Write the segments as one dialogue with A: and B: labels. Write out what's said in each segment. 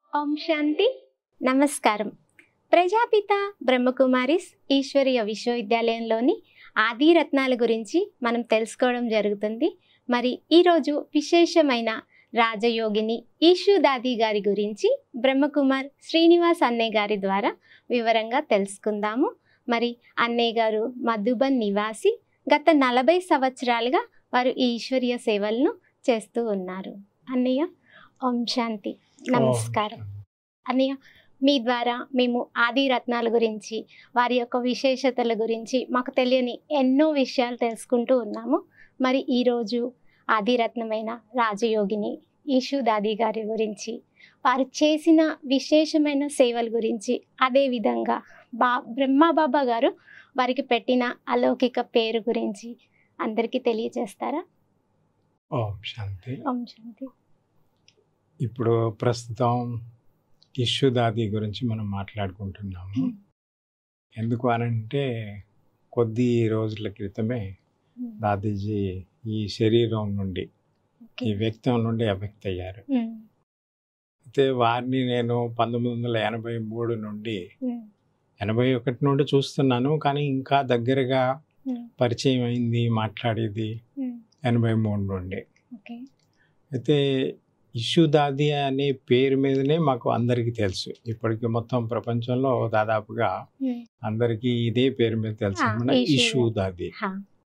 A: ఓం శాంతి నమస్కారం ప్రజాపిత బ్రహ్మకుమారిస్ ఈశ్వరీయ విశ్వవిద్యాలయంలోని ఆది రత్నాల గురించి మనం తెలుసుకోవడం జరుగుతుంది మరి ఈరోజు విశేషమైన రాజయోగిని ఈషు దాది గారి గురించి బ్రహ్మకుమార్ శ్రీనివాస్ అన్నయ్య గారి ద్వారా వివరంగా తెలుసుకుందాము మరి అన్నయ్య గారు మధుబన్ నివాసి గత నలభై సంవత్సరాలుగా వారు ఈ ఈశ్వరీయ సేవలను చేస్తూ ఉన్నారు అన్నయ్య ఓం శాంతి నమస్కారం అన్నయ్య మీ ద్వారా మేము ఆది రత్నాల గురించి వారి యొక్క విశేషతల గురించి మాకు తెలియని ఎన్నో విషయాలు తెలుసుకుంటూ ఉన్నాము మరి ఈరోజు ఆదిరత్నమైన రాజయోగిని ఈషు దాది గారి గురించి వారు చేసిన విశేషమైన సేవల గురించి అదేవిధంగా బా బ్రహ్మబాబా గారు వారికి పెట్టిన అలౌకిక పేరు గురించి అందరికీ తెలియజేస్తారా
B: ఓం శాంతి
A: ఓం శాంతి
B: ఇప్పుడు ప్రస్తుతం ఇష్యుదాది గురించి మనం మాట్లాడుకుంటున్నాము
A: Hmm.
B: ఎందుకు అనంటే కొద్ది రోజుల క్రితమే దాదీజీ ఈ శరీరం నుండి
A: ఓకే.
B: ఈ వ్యక్తం నుండి ఎఫెక్ట్ అయ్యారు
A: ఉమ్,
B: అయితే వారిని నేను పంతొమ్మిది వందల ఎనభై మూడు నుండి
A: ఉమ్,
B: ఎనభై ఒకటి నుండి చూస్తున్నాను కానీ ఇంకా దగ్గరగా
A: ఉమ్,
B: పరిచయం అయింది మాట్లాడేది
A: ఉమ్,
B: ఎనభై మూడు నుండి
A: ఓకే
B: అయితే ఇష్యూ దాది అనే పేరు మీదనే మాకు అందరికీ తెలుసు ఇప్పటికి మొత్తం ప్రపంచంలో దాదాపుగా
A: ఉమ్,
B: అందరికీ ఇదే పేరు మీద తెలుసు
A: ఆ,
B: మన
A: ఇష్యూ
B: ఇష్యూ దాది
A: హా,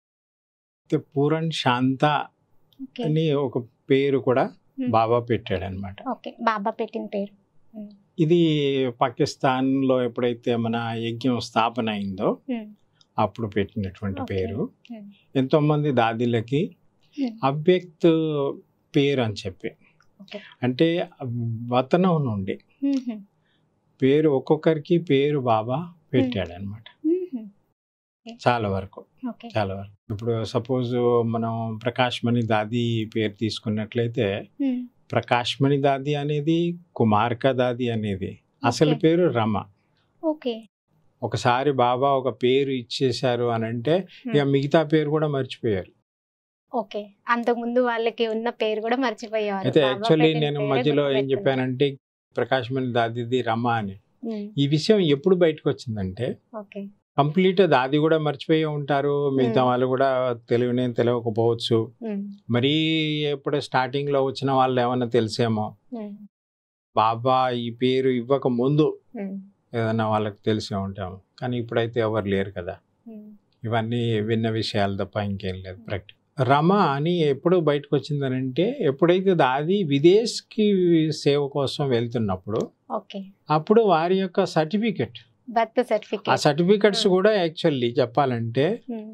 B: అయితే పూరణ్ శాంత
A: ఓకే
B: అని ఒక పేరు కూడా
A: ఉమ్,
B: బాబా పెట్టాడు అనమాట
A: ఓకే బాబా పెట్టిన పేరు ఉమ్,
B: ఇది పాకిస్తాన్లో ఎప్పుడైతే మన యజ్ఞం స్థాపన అయిందో
A: ఉమ్,
B: అప్పుడు పెట్టినటువంటి
A: ఓకే.
B: పేరు
A: ఉమ్,
B: ఎంతో మంది దాదీలకి
A: ఉమ్,
B: అవ్యక్త్ పేరు అని చెప్పి
A: ఓకే.
B: అంటే వతనం నుండి
A: ఉమ్,
B: పేరు ఒక్కొక్కరికి పేరు బాబా పెట్టాడు అనమాట
A: ఉమ్,
B: చాలా వరకు
A: ఓకే
B: చాలా వరకు ఇప్పుడు సపోజ్ మనం ప్రకాష్ మణి దాది పేరు తీసుకున్నట్లయితే
A: ఉమ్,
B: ప్రకాష్ మణి దాది అనేది కుమార్క దాది అనేది అసలు
A: ఓకే.
B: పేరు రమ
A: ఓకే
B: ఒకసారి బాబా ఒక పేరు ఇచ్చేశారు అని అంటే ఇక మిగతా పేరు కూడా మర్చిపోయారు
A: ఓకే అంతకుముందు వాళ్ళకి ఉన్న పేరు కూడా మర్చిపోయేవారు
B: అయితే
A: బాబా
B: యాక్చువల్లీ
A: పెట్టిన
B: నేను
A: పేరే
B: మధ్యలో ఏం
A: గుర్తుపెట్టుకున్నారు.
B: చెప్పానంటే ప్రకాష్ మణి దాదిది రమ అని
A: ఉమ్,
B: ఈ విషయం ఎప్పుడు బయటకు వచ్చిందంటే
A: ఓకే
B: కంప్లీట్ దాది కూడా మర్చిపోయి ఉంటారు మిగతా
A: Hmm.
B: వాళ్ళు కూడా తెలియనే తెలియకపోవచ్చు
A: ఉమ్,
B: మరీ ఎప్పుడు స్టార్టింగ్ లో వచ్చిన వాళ్ళు ఏమన్నా తెలిసేమో
A: ఉమ్,
B: బాబా ఈ పేరు ఇవ్వక ముందు
A: ఉమ్,
B: ఏదన్నా వాళ్ళకి తెలిసే ఉంటాము కానీ ఇప్పుడైతే ఎవరు లేరు కదా
A: ఉమ్,
B: ఇవన్నీ విన్న విషయాలు తప్ప ఇంకేం లేదు ప్రాక్టికల్ రమ అని ఎప్పుడు బయటకు వచ్చిందనంటే ఎప్పుడైతే దాది విదేశ్కి సేవ కోసం వెళ్తున్నప్పుడు
A: ఓకే
B: అప్పుడు వారి యొక్క సర్టిఫికెట్
A: బర్త్
B: ఆ
A: సర్టిఫికేట్
B: సర్టిఫికెట్స్
A: Hmm.
B: కూడా యాక్చువల్లీ చెప్పాలంటే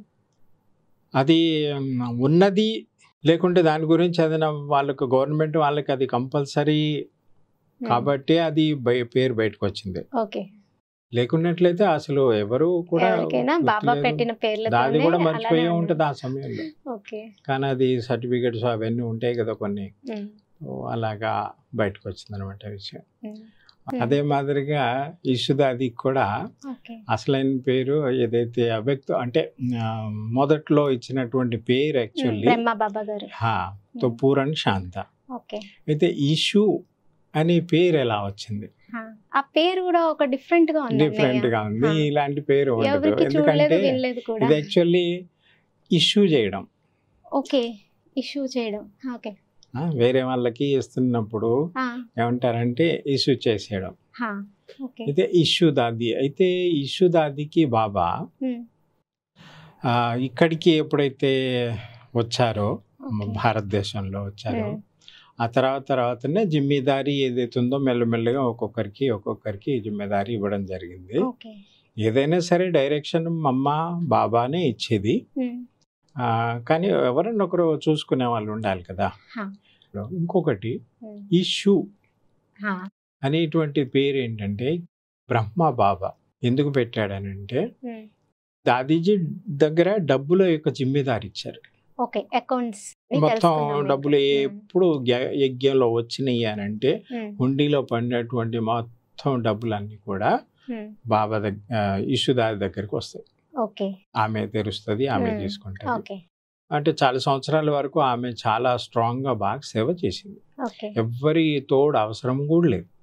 B: అది ఉమ్, ఉన్నది లేకుంటే దాని గురించి ఏదైనా వాళ్ళకు గవర్నమెంట్ వాళ్ళకి అది కంపల్సరీ కాబట్టి అది బయ పేరు బయటకు వచ్చింది
A: ఓకే
B: లేకున్నట్లయితే అసలు ఎవరు కూడా
A: ఎవరికైనా బాబా
B: గుర్తులేదు.
A: పెట్టిన
B: దాది
A: పేర్లతో
B: కూడా మర్చిపోయి ఉంటుంది ఆ సమయంలో
A: ఓకే
B: కానీ అది సర్టిఫికెట్స్ అవన్నీ ఉంటాయి కదా కొన్ని
A: ఉమ్,
B: ఓ అలాగా బయటకు వచ్చింది అనమాట విషయం
A: ఉమ్,
B: అదే మాదిరిగా ఇషుదాది కూడా
A: ఓకే
B: అసలైన పేరు ఏదైతే అవ్యక్త అంటే ఆ, మొదట్లో ఇచ్చినటువంటి పేరు
A: ఉమ్,
B: యాక్చువల్లీ
A: బ్రహ్మ బాబా గారు
B: తో పూరణ్ శాంత
A: ఓకే
B: అయితే ఇషు అనే పేరు ఎలా వచ్చింది
A: ఆ, ఆ పేరు కూడా ఒక డిఫరెంట్ గా ఉంది
B: డిఫరెంట్ గా ఉంది
A: ఆ.
B: ఇలాంటి పేరు ఉండదు
A: ఎవరికి చూడలేదు
B: ఎందుకంటే
A: వినలేదు కూడా
B: ఇది యాక్చువల్లీ ఇష్యూ చేయడం
A: ఓకే ఇష్యూ చేయడం ఓకే
B: ఆ, వేరే వాళ్ళకి ఇస్తున్నప్పుడు
A: ఆ,
B: ఏమంటారంటే ఇష్యూ చేసేయడం
A: హా, ఓకే
B: అయితే ఇష్యూ దాది అయితే ఇష్యూ దాదికి బాబా
A: ఉమ్,
B: ఆ, ఇక్కడికి ఎప్పుడైతే వచ్చారో
A: ఓకే.
B: భారతదేశంలో వచ్చారో
A: ఉమ్,
B: ఆ తర్వాత తర్వాతనే జిమ్మేదారీ ఏదైతే ఉందో మెల్లమెల్లగా ఒక్కొక్కరికి ఒక్కొక్కరికి జిమ్మేదారీ ఇవ్వడం జరిగింది
A: ఓకే
B: ఏదైనా సరే డైరెక్షన్ అమ్మ బాబానే ఇచ్చేది
A: ఉమ్,
B: ఆ, కానీ ఎవరన్నా ఒకరు చూసుకునే వాళ్ళు ఉండాలి కదా
A: హా.
B: ఇంకొకటి
A: ఉమ్,
B: ఈ షూ
A: హా,
B: అనేటువంటి పేరు ఏంటంటే బ్రహ్మ బాబా ఎందుకు పెట్టాడనంటే
A: ఉమ్,
B: దాదీజీ దగ్గర డబ్బుల యొక్క జిమ్మేదారి ఇచ్చారు
A: ఓకే అకౌంట్స్
B: మొత్తం డబ్బులు ఎప్పుడు గ్య- యజ్ఞంలో వచ్చినాయి అని అంటే హుండీలో పడినటువంటి మొత్తం డబ్బులన్నీ కూడా బాబా దగ్గర ఇషుదారి దగ్గరికి వస్తాయి
A: ఓకే
B: ఆమె తెరుస్తుంది ఆమె
A: Hmm.
B: తీసుకుంటుంది
A: ఓకే
B: అంటే చాలా సంవత్సరాల వరకు ఆమె చాలా స్ట్రాంగ్ గా బాగా సేవ చేసింది
A: ఓకే
B: ఎవ్వరి తోడు అవసరం కూడా లేదు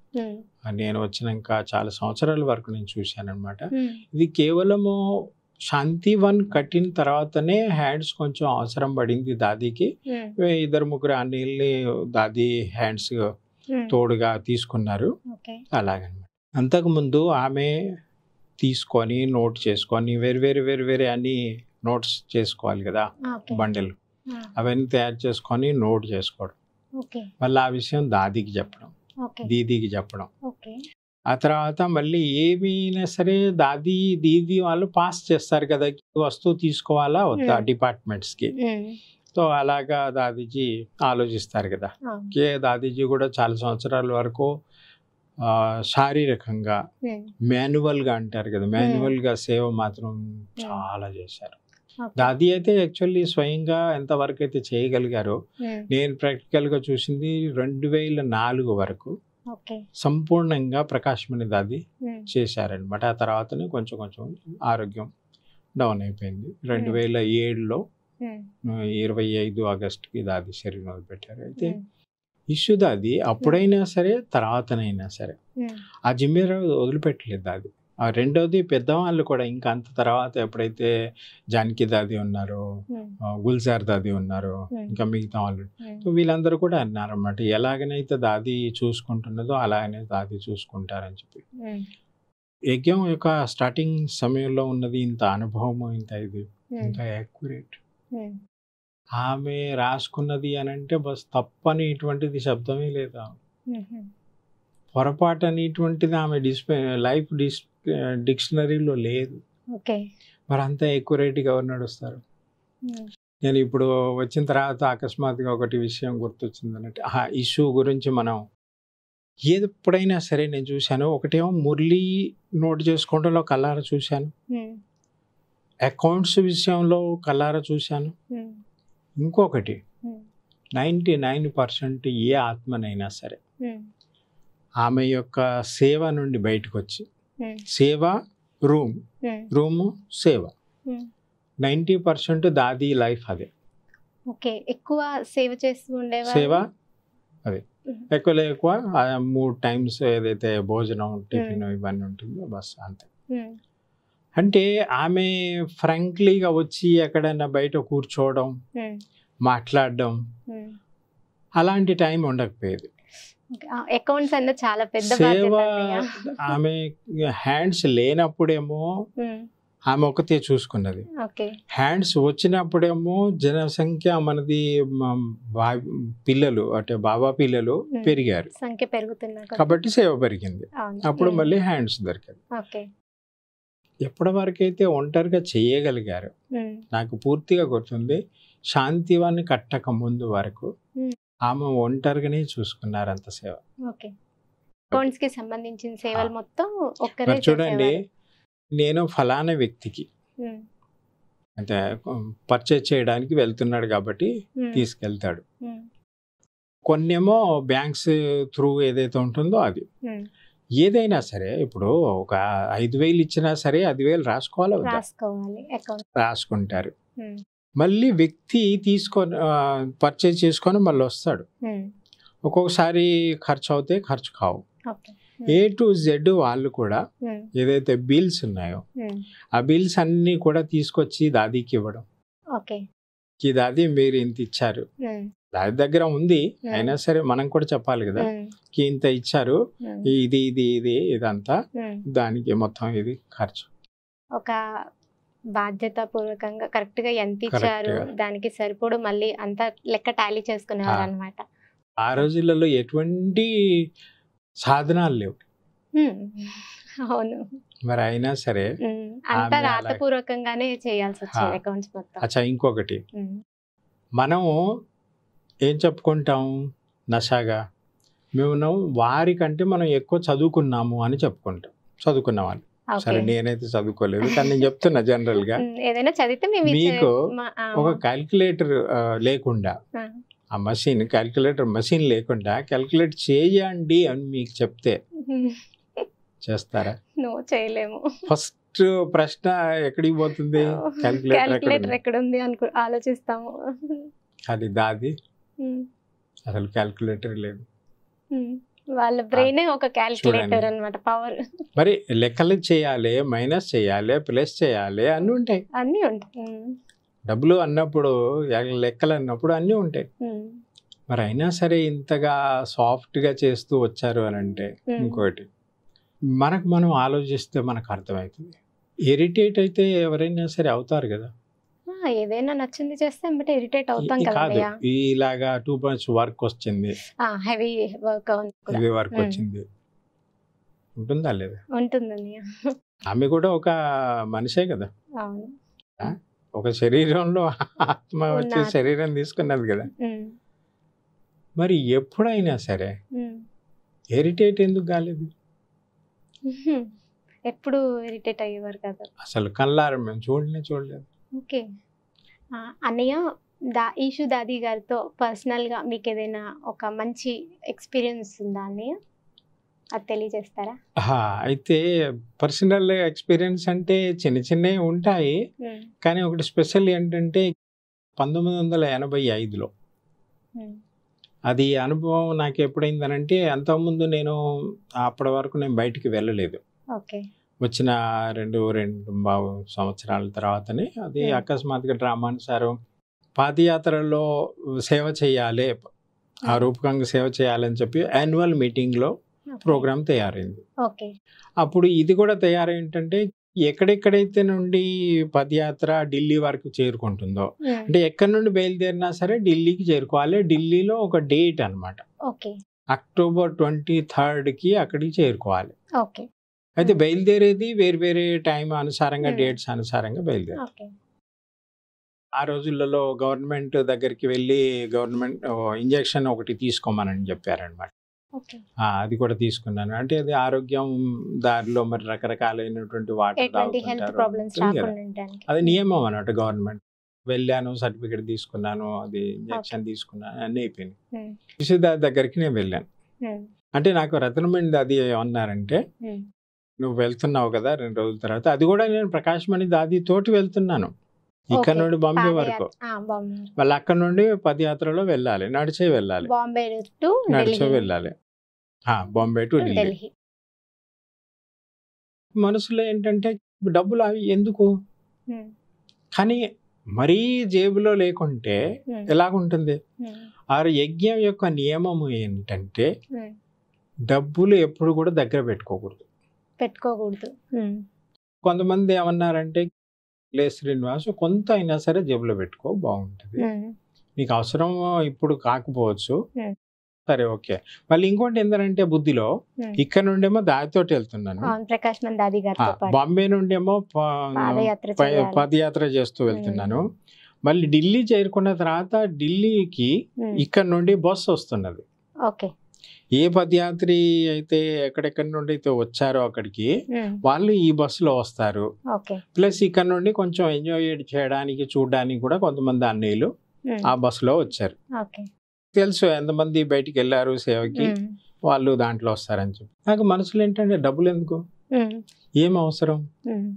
A: ఉమ్,
B: నేను వచ్చినాక చాలా సంవత్సరాల వరకు నేను చూశాను అనమాట
A: ఉమ్,
B: ఇది కేవలము శాంతివన్ కట్టిన తర్వాతనే హ్యాండ్స్ కొంచెం అవసరం పడింది దాదీకి
A: ఉమ్,
B: ఇద్దరు ముగ్గురు అన్నిల్ని దాది హ్యాండ్స్
A: ఉమ్,
B: తోడుగా తీసుకున్నారు
A: ఓకే
B: అలాగనమాట అంతకుముందు ఆమె తీసుకొని నోట్ చేసుకొని వేరు వేరు వేరు వేరే అన్ని నోట్స్ చేసుకోవాలి కదా
A: ఓకే
B: బండిల్
A: ఆ,
B: అవన్నీ తయారు చేసుకొని నోట్ చేసుకోవడం
A: ఓకే
B: మళ్ళీ ఆ విషయం దాదికి చెప్పడం
A: ఓకే
B: దీదీకి చెప్పడం
A: ఓకే
B: ఆ తర్వాత మళ్ళీ ఏమైనా సరే దాది దీది వాళ్ళు పాస్ చేస్తారు కదా ఈ వస్తువు తీసుకోవాలా వద్దా
A: Hmm.
B: డిపార్ట్మెంట్స్కి
A: ఉమ్,
B: సో అలాగా దాదీజీ ఆలోచిస్తారు కదా
A: ఆ,
B: కే దాదీజీ కూడా చాలా సంవత్సరాల వరకు ఆ, శారీరకంగా
A: ఉమ్,
B: మాన్యువల్గా అంటారు కదా మాన్యువల్గా సేవ మాత్రం చాలా చేశారు
A: ఓకే.
B: దాది అయితే యాక్చువల్లీ స్వయంగా ఎంతవరకు అయితే చేయగలిగారో
A: ఉమ్,
B: నేను ప్రాక్టికల్గా చూసింది రెండు వేల నాలుగు వరకు
A: ఓకే
B: సంపూర్ణంగా ప్రకాశమణి దాది
A: ఉమ్,
B: చేశారనమాట ఆ తర్వాతనే కొంచెం కొంచెం ఆరోగ్యం డౌన్ అయిపోయింది రెండు
A: Hmm.
B: వేల ఏడులో
A: ఉమ్,
B: ఇరవై ఐదు ఆగస్టుకి దాది శరీరం వదిలిపెట్టారు అయితే
A: ఉమ్,
B: ఇష్యూ దాది అప్పుడైనా సరే తర్వాతనైనా సరే
A: ఉమ్,
B: ఆ జిమ్మేరావు వదిలిపెట్టలేదు దాది ఆ రెండోది పెద్దవాళ్ళు కూడా ఇంకా అంత తర్వాత ఎప్పుడైతే జానకి దాది ఉన్నారో
A: ఉమ్,
B: ఆ, గుల్జార్ దాది ఉన్నారో
A: Hmm.
B: ఇంకా మిగతా వాళ్ళు
A: ఉమ్,
B: సో వీళ్ళందరూ కూడా అన్నారన్నమాట ఎలాగనైతే దాది చూసుకుంటున్నదో అలాగనే దాది చూసుకుంటారని చెప్పి
A: ఉమ్,
B: యజ్ఞం యొక్క స్టార్టింగ్ సమయంలో ఉన్నది ఇంత అనుభవము ఇంత ఇది
A: ఉమ్,
B: ఇంత యాక్యురేట్
A: ఉమ్,
B: ఆమె రాసుకున్నది అని అంటే బస్ తప్పనేటువంటిది శబ్దమే లేదా
A: ఉమ్, ఉమ్,
B: పొరపాటు అనేటువంటిది ఆమె డిస్ప్లే లైఫ్ డిస్ డిక్షనరీలో లేదు
A: ఓకే
B: మరి అంత ఎక్యురేట్గా ఎవరు నడుస్తారు
A: ఉమ్,
B: నేను ఇప్పుడు వచ్చిన తర్వాత అకస్మాత్తుగా ఒకటి విషయం గుర్తొచ్చింది అన్నట్టు ఆ ఇష్యూ గురించి మనం ఏది ఎప్పుడైనా సరే నేను చూశాను ఒకటేమో మురళి నోట్ చేసుకోవడంలో కల్లార చూశాను
A: ఉమ్,
B: అకౌంట్స్ విషయంలో కల్లార చూశాను
A: ఉమ్,
B: ఇంకొకటి
A: ఉమ్,
B: నైంటీ నైన్ పర్సెంట్ ఏ ఆత్మనైనా సరే
A: ఉమ్,
B: ఆమె యొక్క సేవ నుండి బయటకు వచ్చి
A: ఉమ్,
B: సేవ రూమ్
A: ఉమ్,
B: రూము సేవ
A: ఉమ్.
B: నైంటీ పర్సెంట్ దాది లైఫ్ అదే
A: ఓకే ఎక్కువ సేవ చేస్తూ ఉండేవారు
B: సేవ అదే ఎక్కువ ఎక్కువ ఆ మూడు టైమ్స్ ఏదైతే భోజనం టిఫిన్ ఇవన్నీ ఉంటుందో బస్ అంతే
A: ఉమ్,
B: అంటే ఆమె ఫ్రాంక్లీగా వచ్చి ఎక్కడైనా బయట కూర్చోవడం
A: ఉమ్,
B: మాట్లాడడం
A: ఉమ్.
B: అలాంటి టైం ఉండకపోయేది
A: ఓకే. ఆ, అకౌంట్స్ అన్నది చాలా పెద్ద
B: సేవ
A: బాధ్యత అన్నయ్య.
B: ఆమె హ్యాండ్స్ లేనప్పుడేమో
A: ఉమ్,
B: ఆమె ఒకతే చూసుకున్నది
A: ఓకే
B: హ్యాండ్స్ వచ్చినప్పుడేమో జనసంఖ్య మనది మ- బా- పిల్లలు అంటే బాబా పిల్లలు
A: Hmm.
B: పెరిగారు
A: సంఖ్య పెరుగుతున్నా కొద్దీ.
B: కాబట్టి సేవ పెరిగింది
A: అవును.
B: అప్పుడు
A: ఉమ్,
B: మళ్ళీ హ్యాండ్స్ దొరికాయి
A: ఓకే
B: ఎప్పటి వరకు అయితే ఒంటరిగా చేయగలిగారు
A: ఉమ్,
B: నాకు పూర్తిగా గుర్తుంది శాంతివాన్ని కట్టక ముందు వరకు
A: Hmm.
B: ఆమె ఒంటరిగానే చూసుకున్నారు అంత సేవ
A: ఓకే అకౌంట్స్ కి సంబంధించిన సేవలు
B: ఆ.
A: మొత్తం ఒక్కరే
B: మరి చూడండి
A: చేసేవారు.
B: నేను ఫలానా వ్యక్తికి
A: ఉమ్,
B: అంటే పర్చేజ్ చేయడానికి వెళ్తున్నాడు కాబట్టి
A: ఉమ్,
B: తీసుకెళ్తాడు
A: ఉమ్,
B: కొన్నేమో బ్యాంక్స్ త్రూ ఏదైతే ఉంటుందో అది
A: ఉమ్.
B: ఏదైనా సరే ఇప్పుడు ఒక ఐదు వేలు ఇచ్చినా సరే ఐదు వేలు రాసుకోవాలి వద్దా?
A: రాసుకోవాలి అకౌంట్
B: రాసుకుంటారు
A: ఉమ్,
B: మళ్ళీ వ్యక్తి తీసుకొని పర్చేజ్ చేసుకొని మళ్ళీ వస్తాడు
A: ఉమ్,
B: ఒక్కొక్కసారి ఖర్చు అవుతాయి ఖర్చు కావు
A: ఓకే
B: ఏ టు జెడ్ వాళ్ళు కూడా
A: ఉమ్,
B: ఏదైతే బిల్స్ ఉన్నాయో
A: ఉమ్,
B: ఆ బిల్స్ అన్నీ కూడా తీసుకొచ్చి దాదీకి ఇవ్వడం
A: ఓకే
B: ఈ దాది మీరు ఇంత ఇచ్చారు
A: ఉమ్,
B: దాది దగ్గర ఉంది
A: Hmm.
B: అయినా సరే మనం కూడా చెప్పాలి కదా
A: ఉమ్,
B: కి ఇంత ఇచ్చారు
A: ఉమ్,
B: ఇది ఇది ఇది ఇదంతా
A: ఉమ్.
B: దానికి మొత్తం ఇది ఖర్చు
A: ఒక బాధ్యత పూర్వకంగా కరెక్ట్ గా ఎంత ఇచ్చారు
B: Correct గా.
A: దానికి సరిపోడు మళ్ళీ అంత లెక్క టాలీ చేసుకునేవారు
B: ఆ.
A: అనమాట
B: ఆ రోజులలో ఎటువంటి సాధనాలు లేవు
A: అవును
B: మరి అయినా సరే
A: ఉమ్, అంతా
B: ఆమె అలా-
A: రాతపూర్వకంగానే చేయాల్సి వచ్చింది
B: ఆ.
A: అకౌంట్స్ మొత్తం
B: అచ్చా ఇంకొకటి
A: ఉమ్,
B: మనం ఏం చెప్పుకుంటాం నషాగా మేము వారికంటే మనం ఎక్కువ చదువుకున్నాము అని చెప్పుకుంటాం చదువుకున్న వాళ్ళు
A: ఓకే.
B: సరే నేనైతే చదువుకోలేదు కానీ నేను చెప్తున్నా జనరల్ గా
A: ఉమ్, ఏదైనా చదివితే మేము ఇచ్చే-
B: మీకు
A: మా- ఆ,
B: ఒక క్యాల్కులేటర్ లేకుండా
A: ఆ,
B: ఆ మషిన్ క్యాల్కులేటర్ మషిన్ లేకుండా క్యాల్కులేట్ చేయండి అని మీకు చెప్తే
A: ఉమ్,
B: చేస్తారా
A: నో చేయలేము
B: ఫస్ట్ ప్రశ్న ఎక్కడికి పోతుంది క్యాల్కులేటర్
A: క్యాలిక్యులేటర్
B: ఎక్కడ
A: ఎక్కడ ఉంది అనుకు ఆలోచిస్తాము
B: అది దాది
A: ఉమ్,
B: అసలు క్యాల్కులేటర్ లేదు
A: ఉమ్, వాళ్ళ బ్రెయిన్ ఒక క్యాలిక్యులేటర్
B: చూడండి.
A: అన్నమాట పవర్
B: మరి లెక్కలు చేయాలి మైనస్ చేయాలి ప్లస్ చేయాలి అన్నీ ఉంటాయి
A: అన్నీ ఉంటాయి ఉమ్,
B: డబ్బులు అన్నప్పుడు ఎ- లెక్కలు అన్నప్పుడు అన్నీ ఉంటాయి
A: ఉమ్,
B: మరి అయినా సరే ఇంతగా సాఫ్ట్గా చేస్తూ వచ్చారు అని అంటే
A: ఉమ్.
B: ఇంకోటి మనకు మనం ఆలోచిస్తే మనకు అర్థమవుతుంది ఇరిటేట్ అయితే ఎవరైనా సరే అవుతారు కదా
A: ఆ, ఏదైనా నచ్చింది చేస్తే అంటే ఇరిటేట్ అవుతాం
B: ఈ-
A: కదా
B: కాదు ఇలాగా టూ పాయింట్స్ వర్క్ వచ్చింది
A: హెవీ వర్క్ కూడా
B: ఇది వర్క్
A: మ్మ్.
B: వచ్చింది ఉంటుందా లేదా
A: ఉంటుంది అన్నయ్య.
B: ఆమె కూడా ఒక మనిషే కదా
A: అవును
B: ఒక శరీరంలో ఆత్మ వచ్చి
A: ఉన్న-
B: శరీరం తీసుకున్నది కదా
A: ఉమ్,
B: మరి ఎప్పుడైనా సరే
A: ఉమ్.
B: ఇరిటేట్ ఎందుకు కాలేదు
A: ఉహుం. ఎప్పుడు ఇరిటేట్ అయ్యేవారు కదా
B: అసలు కళ్ళారం మేము చూడలే చూడలేదు
A: ఓకే ఆ, అన్నయ్య దా ఈషు దాది గారితో పర్సనల్గా మీకు ఏదైనా ఒక మంచి ఎక్స్పీరియన్స్ ఉందా అన్నయ్య అది తెలియజేస్తారా
B: ఆహా, అయితే పర్సనల్ ఎక్స్పీరియన్స్ అంటే చిన్న చిన్నవి ఉంటాయి
A: ఉమ్,
B: కానీ ఒకటి స్పెషల్ ఏంటంటే పంతొమ్మిది వందల ఎనభై ఐదులో
A: ఉమ్,
B: అది అనుభవం నాకు ఎప్పుడైందనంటే అంతకుముందు నేను అప్పటి వరకు నేను బయటికి వెళ్ళలేదు
A: ఓకే
B: వచ్చిన రెండు రెండు బావు సంవత్సరాల తర్వాతనే అది
A: Hmm.
B: అకస్మాత్తుగా డ్రామానుసారం పాదయాత్రలో సేవ చేయాలి ఆ
A: Hmm.
B: రూపకంగా సేవ చేయాలని చెప్పి యాన్యువల్ మీటింగ్లో
A: ఓకే.
B: ప్రోగ్రామ్ తయారైంది
A: ఓకే
B: అప్పుడు ఇది కూడా తయారేంటంటే ఎక్కడెక్కడైతే నుండి పదయాత్ర ఢిల్లీ వరకు చేరుకుంటుందో
A: ఉమ్,
B: అంటే ఎక్కడి నుండి బయలుదేరినా సరే ఢిల్లీకి చేరుకోవాలి ఢిల్లీలో ఒక డేట్ అన్నమాట
A: ఓకే
B: అక్టోబర్ ట్వంటీ థర్డ్కి అక్కడికి చేరుకోవాలి
A: ఓకే
B: అయితే బయలుదేరేది వేరు వేరే టైం అనుసారంగా
A: Hmm.
B: డేట్స్ అనుసారంగా బయలుదేరు
A: ఓకే
B: ఆ రోజులలో గవర్నమెంట్ దగ్గరికి వెళ్ళి గవర్నమెంట్ ఇంజెక్షన్ ఒకటి తీసుకోమని చెప్పారనమాట
A: ఓకే
B: అది కూడా తీసుకున్నాను అంటే అది ఆరోగ్యం దారిలో మరి రకరకాలైనటువంటి వాటర్
A: ఎటువంటి హెల్త్ ప్రాబ్లమ్స్ రాకుండా ఉండడానికి
B: అది నియమం అన్నట్టు గవర్నమెంట్ వెళ్ళాను సర్టిఫికేట్ తీసుకున్నాను అది ఇంజెక్షన్ తీసుకున్నాను అన్నీ అయిపోయింది
A: Hmm.
B: విశ్వదారి దగ్గరికి నేను వెళ్ళాను
A: ఉమ్,
B: అంటే నాకు రత్నమణి అది ఏమన్నారంటే
A: ఉమ్,
B: నువ్వు వెళ్తున్నావు కదా రెండు రోజుల తర్వాత అది కూడా నేను ప్రకాశమణి దాది తోటి వెళ్తున్నాను ఇక్కడ
A: Okay.
B: నుండి బాంబే
A: పాదయాత్ర-
B: వరకు
A: ఆ, బాంబే
B: వాళ్ళు అక్కడ నుండి పదయాత్రలో వెళ్ళాలి నడిచే వెళ్ళాలి
A: బాంబే టు
B: నడిచే
A: ఢిల్లీ
B: వెళ్ళాలి ఆ, బాంబే టు ఢిల్లీ
A: ఢిల్లీ
B: మనసులో ఏంటంటే డబ్బులు అవి ఎందుకు
A: ఉమ్,
B: కానీ మరీ జేబులో లేకుంటే
A: ఉమ్,
B: ఎలాగుంటుంది
A: ఉమ్,
B: ఆ యజ్ఞం యొక్క నియమము ఏంటంటే
A: ఉమ్.
B: డబ్బులు ఎప్పుడు కూడా దగ్గర పెట్టుకోకూడదు
A: పెట్టుకోకూడదు ఉమ్,
B: కొంతమంది ఏమన్నారంటే లే శ్రీనివాస్ కొంత అయినా సరే జేబులో పెట్టుకో బాగుంటుంది
A: ఉమ్,
B: నీకు అవసరం ఇప్పుడు కాకపోవచ్చు
A: Hmm.
B: సరే ఓకే మళ్ళీ ఇంకోటి ఏంటంటే బుద్ధిలో
A: Hmm.
B: ఇక్కడ నుండేమో దారితోటి వెళ్తున్నాను
A: అవును ప్రకాష్ మన్ దాది
B: ఆ,
A: గారితో పాటు
B: బాంబే నుండేమో ప-
A: పాదయాత్ర
B: ప-
A: చేయాలి.
B: పదయాత్ర చేస్తూ వెళ్తున్నాను మళ్ళీ ఢిల్లీ చేరుకున్న తర్వాత ఢిల్లీకి
A: ఉమ్,
B: ఇక్కడ నుండి బస్సు వస్తున్నది
A: ఓకే
B: ఏ పదయాత్రి అయితే ఎక్కడెక్కడి నుండి అయితే వచ్చారో అక్కడికి
A: ఉమ్,
B: వాళ్ళు ఈ బస్సులో వస్తారు
A: ఓకే
B: ప్లస్ ఇక్కడ నుండి కొంచెం ఎంజాయ్ చేయడానికి చూడడానికి కూడా కొంతమంది అన్నయ్యలు
A: ఉమ్,
B: ఆ బస్సులో వచ్చారు
A: ఓకే
B: తెలుసు ఎంతమంది బయటికి వెళ్ళారు సేవకి
A: ఉమ్,
B: వాళ్ళు దాంట్లో వస్తారని చెప్పి నాకు మనసులో ఏంటంటే డబ్బులు ఎందుకు
A: ఉమ్,
B: ఏం అవసరం
A: ఉమ్,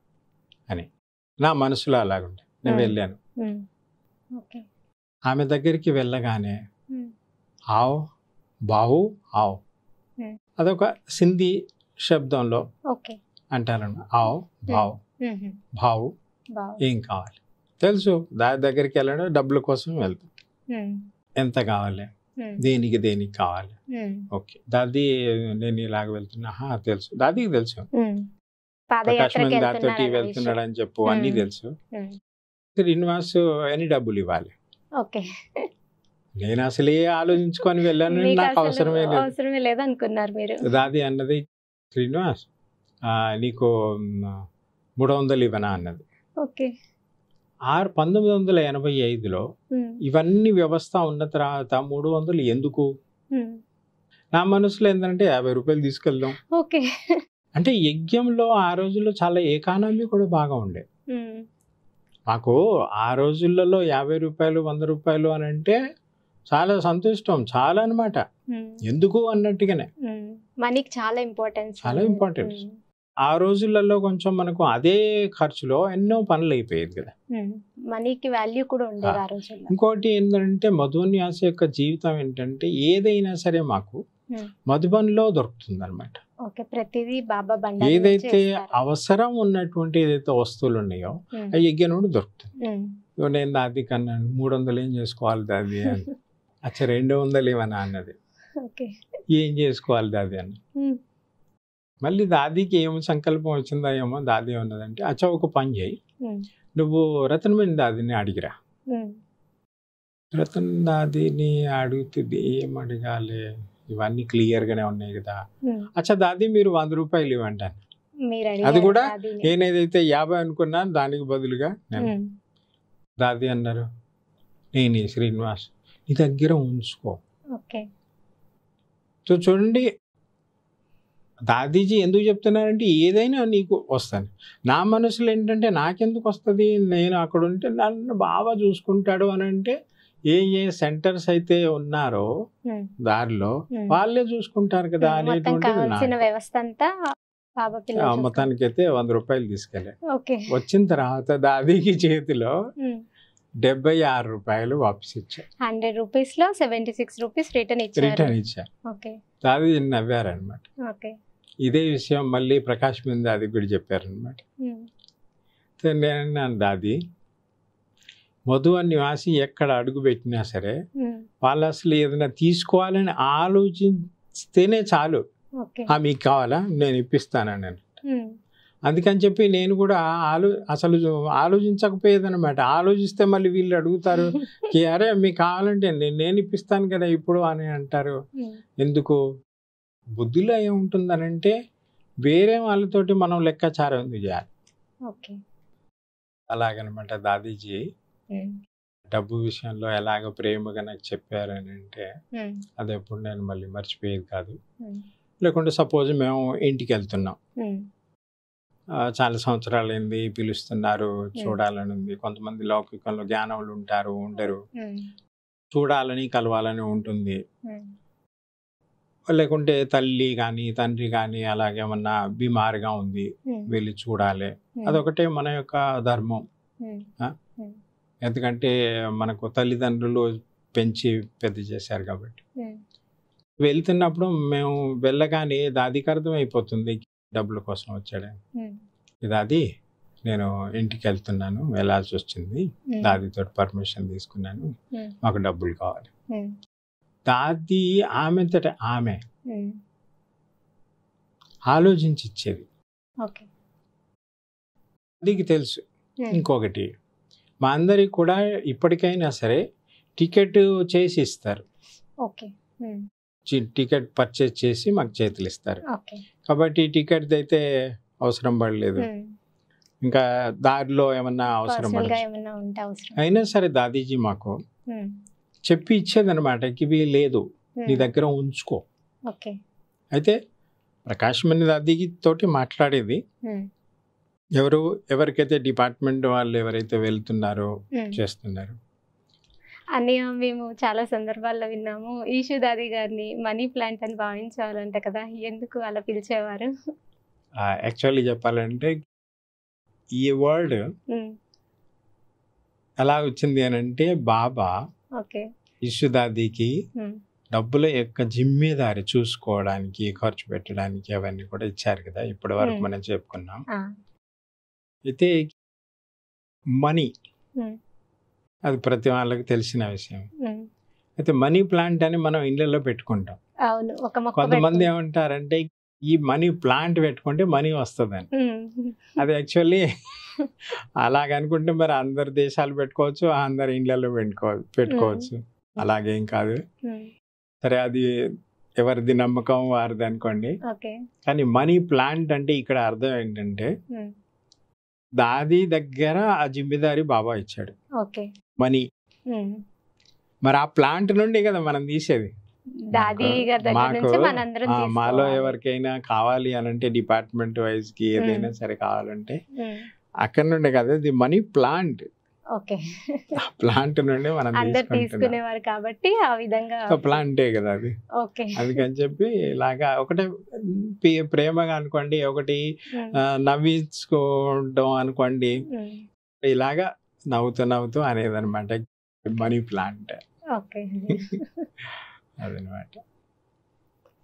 B: నా మనసులో అలాగుండే నేను
A: Hmm.
B: వెళ్ళాను
A: ఉమ్, ఓకే
B: ఆమె దగ్గరికి వెళ్ళగానే
A: ఉమ్,
B: ఆవ్ బావు ఆవ్
A: Hmm.
B: అదొక సింధీ శబ్దంలో
A: ఓకే
B: అంటారన్న ఆవ్ బావ్
A: ఉమ్, ఉమ్,
B: బావు
A: బాగుంది
B: ఏం కావాలి తెలుసు దాని దగ్గరికి వెళ్ళడం డబ్బుల కోసం వెళ్తాం
A: ఉమ్,
B: ఎంత కావాలి
A: ఉమ్,
B: దేనికి దేనికి కావాలి
A: ఉమ్,
B: ఓకే దాది నేను ఇలాగ వెళ్తున్నా "ఆహా, తెలుసు దాదికి తెలుసు
A: ఉమ్.
B: ప్రకాశ్
A: పాదయాత్రకి
B: మంది దాంతో
A: వెళ్తున్నారన్న
B: వెళ్తున్నాడు అని చెప్పు అన్నీ
A: Hmm.
B: తెలుసు
A: విషయం. ఉమ్,
B: శ్రీనివాస్ ఎన్ని డబ్బులు ఇవ్వాలి
A: ఓకే
B: నేను అసలే ఆలోచించుకొని వెళ్ళాను
A: మీకు
B: నాకు
A: అసలు
B: అవసరమే లేదు
A: అవసరమే లేదు అనుకున్నారు మీరు
B: దాది అన్నది శ్రీనివాస్ ఆ, నీకు మ్, మూడు వందలు ఇవ్వనా అన్నది
A: ఓకే
B: ఆరు పంతొమ్మిది వందల ఎనభై ఐదులో
A: ఉమ్,
B: ఇవన్నీ వ్యవస్థ ఉన్న తర్వాత మూడు వందలు ఎందుకు
A: ఉమ్,
B: నా మనసులో ఏంటంటే యాభై రూపాయలు తీసుకెళ్దాం
A: ఓకే
B: అంటే యజ్ఞంలో ఆ రోజుల్లో చాలా ఎకానమీ కూడా బాగా ఉండే
A: ఉమ్,
B: మాకు ఆ రోజులలో యాభై రూపాయలు వంద రూపాయలు అని అంటే చాలా సంతుష్టం చాలా అన్నమాట
A: ఉమ్,
B: ఎందుకు అన్నట్టుగానే
A: ఉమ్. మనీకి చాలా ఇంపార్టెన్స్
B: చాలా importance.
A: ఉమ్,
B: ఆ రోజులలో కొంచెం మనకు అదే ఖర్చులో ఎన్నో పనులు అయిపోయేది కదా
A: ఉమ్. మనీకి వాల్యూ కూడా ఉండేది ఆ రోజుల్లో
B: ఇంకోటి ఏంటంటే మధున్యాస యొక్క జీవితం ఏంటంటే ఏదైనా సరే మాకు
A: ఉమ్.
B: మధుబన్లో దొరుకుతుంది అనమాట
A: ఓకే ప్రతిదీ బాబా బండ
B: ఏదైతే అవసరం ఉన్నటువంటి ఏదైతే వస్తువులు ఉన్నాయో అవి ఎగ్గే నుండి దొరుకుతుంది ఇవ్వ నేను దాది కన్నాను మూడు వందలు ఏం చేసుకోవాలి దాది అని అచ్చా రెండు వందలు ఏమన్నా అన్నది
A: ఓకే
B: ఏం చేసుకోవాలి దాది అని మళ్ళీ దాదికి ఏం సంకల్పం వచ్చిందా ఏమో దాది ఉన్నదంటే అచ్చా ఒక పని చేయి నువ్వు రతనమైన దాదిని అడిగిరా రతన్ దాదిని అడుగుతుంది ఏం అడగాలి ఇవన్నీ క్లియర్గానే ఉన్నాయి కదా అచ్చా దాది మీరు వంద రూపాయలు ఇవ్వంటాను
A: మీరు
B: అది
A: అడిగారు
B: కూడా
A: దాదిని.
B: నేను ఏదైతే యాభై అనుకున్నాను దానికి బదులుగా నేను
A: ఉమ్.
B: దాది అన్నారు నేను శ్రీనివాస్ నీ దగ్గర ఉంచుకో
A: ఓకే
B: సో చూడండి దాదీజీ ఎందుకు చెప్తున్నారంటే ఏదైనా నీకు వస్తాను నా మనసులో ఏంటంటే నాకెందుకు వస్తుంది నేను అక్కడ ఉంటే నన్ను బాగా చూసుకుంటాడు అని అంటే ఏ ఏ సెంటర్స్ అయితే ఉన్నారో
A: ఉమ్.
B: దారిలో
A: ఉమ్.
B: వాళ్ళే చూసుకుంటారు కదా
A: ఉమ్, మొత్తం
B: అనేటువంటిది
A: కావాల్సిన
B: నాకు.
A: వ్యవస్థ అంతా బాబా
B: ఆ
A: పిల్లలు
B: మొత్తానికి అయితే వంద రూపాయలు తీసుకెళ్ళా
A: ఓకే
B: వచ్చిన తర్వాత దాదీకి చేతిలో
A: ఉమ్.
B: డెబ్బై ఆరు రూపాయలు వాపస్ ఇచ్చా
A: హండ్రెడ్ రూపీస్ లో సెవెంటీ సిక్స్ రూపీస్ రిటర్న్ ఇచ్చారు
B: రిటర్న్ ఇచ్చా
A: ఓకే
B: దాది నవ్వారనమాట
A: ఓకే
B: ఇదే విషయం మళ్ళీ ప్రకాష్ మీద దాది కూడా చెప్పారనమాట
A: ఉమ్.
B: నేను అన్నాను దాది మధు అని నివాసి ఎక్కడ అడుగు పెట్టినా సరే
A: ఉమ్.
B: వాళ్ళు అసలు ఏదైనా తీసుకోవాలని ఆలోచిస్తేనే చాలు
A: ఓకే
B: ఆ మీకు కావాలా నేను ఇప్పిస్తానని నేను
A: ఉమ్.
B: అందుకని చెప్పి నేను కూడా ఆలో అసలు ఆలోచించకపోయేదన్నమాట ఆలోచిస్తే మళ్ళీ వీళ్ళు అడుగుతారు "కి అరే మీకు కావాలంటే నేను నేను ఇప్పిస్తాను కదా ఇప్పుడు అని అంటారు
A: ఉమ్.
B: ఎందుకు బుద్ధిలో ఏముంటుందనంటే వేరే వాళ్ళతోటి మనం లెక్కాచారం ఎందుకు చేయాలి
A: ఓకే
B: అలాగనమాట దాదీజీ
A: ఉమ్.
B: డబ్బు విషయంలో ఎలాగ ప్రేమగా నాకు చెప్పారని అంటే
A: ఉమ్.
B: అది ఎప్పుడు నేను మళ్ళీ మర్చిపోయేది కాదు
A: ఉమ్.
B: లేకుంటే సపోజ్ మేము ఇంటికి వెళ్తున్నాం
A: ఉమ్.
B: ఆ, చాలా సంవత్సరాలు అయింది పిలుస్తున్నారు చూడాలని ఉంది కొంతమంది లౌకికంలో జ్ఞానములు ఉంటారు ఉండరు
A: ఉమ్.
B: చూడాలని కలవాలని ఉంటుంది
A: ఉమ్.
B: లేకుంటే తల్లి కానీ తండ్రి కానీ అలాగేమన్నా బీమారుగా ఉంది
A: ఉమ్.
B: వెళ్ళి చూడాలి
A: ఉమ్.
B: అదొకటే మన యొక్క ధర్మం
A: ఉమ్.
B: ఎందుకంటే మనకు తల్లిదండ్రులు పెంచి పెద్ద చేశారు కాబట్టి
A: ఉమ్.
B: వెళ్తున్నప్పుడు మేము వెళ్ళగానే దాదికి అర్థం అయిపోతుంది డబ్బుల కోసం వచ్చాడని
A: ఉమ్.
B: ఇది అది నేను ఇంటికి వెళ్తున్నాను వెళ్ళాల్సి వచ్చింది
A: ఉమ్.
B: దాదితో పర్మిషన్ తీసుకున్నాను
A: ఉమ్.
B: మాకు డబ్బులు కావాలి
A: ఉమ్.
B: దాది ఆమెంతట ఆమె
A: ఉమ్.
B: ఆలోచించి ఇచ్చేది
A: ఓకే
B: దాదికి తెలుసు
A: ఉమ్.
B: ఇంకొకటి మా అందరికి కూడా ఇప్పటికైనా సరే టికెట్ చేసి ఇస్తారు
A: ఓకే ఉమ్.
B: చి- టికెట్ పర్చేస్ చేసి మాకు చేతులు ఇస్తారు
A: ఓకే
B: కాబట్టి టికెట్ అయితే అవసరం పడలేదు
A: ఉమ్.
B: ఇంకా దారిలో ఏమన్నా అవసరం
A: పర్సనల్ గా
B: పడదు
A: ఏమన్నా ఉంటే అవసరం
B: అయినా సరే దాదీజీ మాకు
A: ఉమ్.
B: చెప్పి ఇచ్చేదనమాట ఇవి లేదు నీ
A: ఉమ్.
B: దగ్గర ఉంచుకో
A: ఓకే
B: అయితే ప్రకాష్ మణి దాదీకి తోటి మాట్లాడేది
A: ఉమ్.
B: ఎవరు ఎవరికైతే డిపార్ట్మెంట్ వాళ్ళు ఎవరైతే వెళ్తున్నారో
A: ఉమ్.
B: చేస్తున్నారు
A: అన్నయ్య మేము చాలా సందర్భాల్లో విన్నాము ఈషు దాది గారిని మనీ ప్లాంట్ అని భావించేవారంట కదా ఎందుకు అలా పిలిచేవారు
B: యాక్చువల్లీ చెప్పాలంటే ఈ వర్డ్
A: ఉమ్.
B: ఎలా వచ్చింది అని అంటే బాబా
A: ఓకే
B: ఇషుదాదికి
A: ఉమ్.
B: డబ్బుల యొక్క జిమ్మేదారి చూసుకోవడానికి ఖర్చు పెట్టడానికి అవన్నీ కూడా ఇచ్చారు కదా ఇప్పటి వరకు
A: Hmm.
B: మనం చెప్పుకున్నాం
A: ఆ.
B: అయితే మనీ
A: Hmm.
B: అది ప్రతి వాళ్ళకి తెలిసిన విషయం
A: ఉమ్.
B: అయితే మనీ ప్లాంట్ అని మనం ఇళ్ళల్లో పెట్టుకుంటాం
A: అవును ఒక మొక్క
B: కొంతమంది
A: పెట్టుకుని-
B: ఏమంటారంటే ఈ మనీ ప్లాంట్ పెట్టుకుంటే మనీ వస్తుందని
A: ఉమ్.
B: అది యాక్చువల్లీ అలాగ అనుకుంటే మరి అందరు దేశాలు పెట్టుకోవచ్చు అందరు ఇండ్లలో పెట్టుకో పెట్టుకోవచ్చు అలాగేం కాదు
A: ఉమ్.
B: సరే అది ఎవరిది నమ్మకం వారిది అనుకోండి
A: ఓకే
B: కానీ మనీ ప్లాంట్ అంటే ఇక్కడ అర్థం ఏంటంటే
A: ఉమ్.
B: దాది దగ్గర ఆ జిమ్మెదారి బాబా ఇచ్చాడు
A: ఓకే
B: మనీ
A: ఉమ్.
B: మరి ఆ ప్లాంట్ నుండి కదా మనం తీసేది
A: దాది గారి దగ్గర
B: మాకు
A: నుంచి మనందరం
B: ఆ, మాలో
A: తీసుకోవాలి.
B: ఎవరికైనా కావాలి అని అంటే డిపార్ట్మెంట్ వైజ్ కి ఏదైనా సరే కావాలంటే
A: ఉమ్.
B: అక్కడ నుండి కదా ఇది మనీ ప్లాంట్
A: ఓకే
B: ఆ ప్లాంట్ నుండి మనం
A: అందరు
B: తీసుకుంటున్నాం
A: తీసుకునేవారు కాబట్టి ఆ విధంగా
B: ప్లాంటే కదా అది
A: ఓకే
B: అందుకని చెప్పి ఇలాగా ఒకటే పే- ప్రేమగా అనుకోండి ఒకటి
A: ఉమ్.
B: ఆ, నవ్వించుకోవడం అనుకోండి
A: ఉమ్.
B: ఇలాగా నవ్వుతూ నవ్వుతూ అనేది అనమాట మనీ ప్లాంట్
A: ఓకే
B: అదనమాట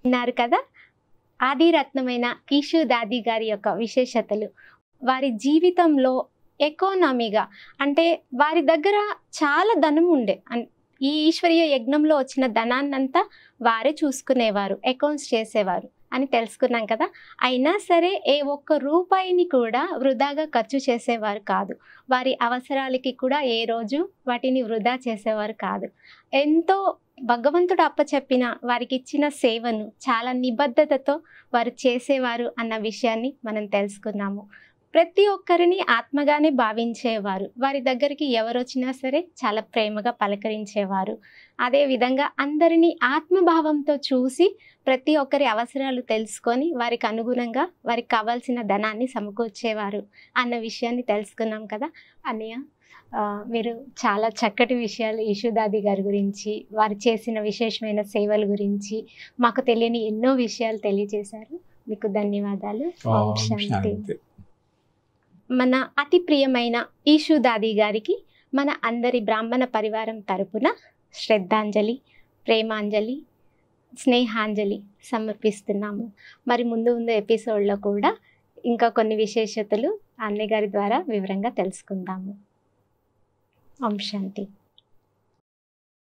A: విన్నారు కదా ఆదిరత్నమైన ఈషు దాది గారి యొక్క విశేషతలు వారి జీవితంలో ఎకానమీగా అంటే వారి దగ్గర చాలా ధనం ఉండే అన్- ఈ ఈశ్వరీయ యజ్ఞంలో వచ్చిన ధనాన్నంతా వారే చూసుకునేవారు అకౌంట్స్ చేసేవారు అని తెలుసుకున్నాం కదా అయినా సరే ఏ ఒక్క రూపాయిని కూడా వృధాగా ఖర్చు చేసేవారు కాదు వారి అవసరాలకి కూడా ఏ రోజు వాటిని వృధా చేసేవారు కాదు ఎంతో భగవంతుడు అప్పచెప్పిన వారికి ఇచ్చిన సేవను చాలా నిబద్ధతతో వారు చేసేవారు అన్న విషయాన్ని మనం తెలుసుకున్నాము ప్రతి ఒక్కరిని ఆత్మగానే భావించేవారు వారి దగ్గరికి ఎవరు వచ్చినా సరే చాలా ప్రేమగా పలకరించేవారు అదే విధంగా అందరినీ ఆత్మభావంతో చూసి ప్రతి ఒక్కరి అవసరాలు తెలుసుకొని వారికి అనుగుణంగా వారికి కావాల్సిన ధనాన్ని సమకూర్చేవారు అన్న విషయాన్ని తెలుసుకున్నాం కదా అన్నయ్య ఆ, మీరు చాలా చక్కటి విషయాలు యశోదాది గారి గురించి వారు చేసిన విశేషమైన సేవల గురించి మాకు తెలియని ఎన్నో విషయాలు తెలియజేశారు మీకు ధన్యవాదాలు ఓం
B: ఓం
A: శాంతి
B: శాంతి
A: మన అతి ప్రియమైన ఈషుదాది గారికి మన అందరి బ్రాహ్మణ పరివారం తరపున శ్రద్ధాంజలి ప్రేమాంజలి స్నేహాంజలి సమర్పిస్తున్నాము మరి ముందు ముందు ఎపిసోడ్లో కూడా ఇంకా కొన్ని విశేషతలు అన్నయ్య గారి ద్వారా వివరంగా తెలుసుకుందాము ఓం శాంతి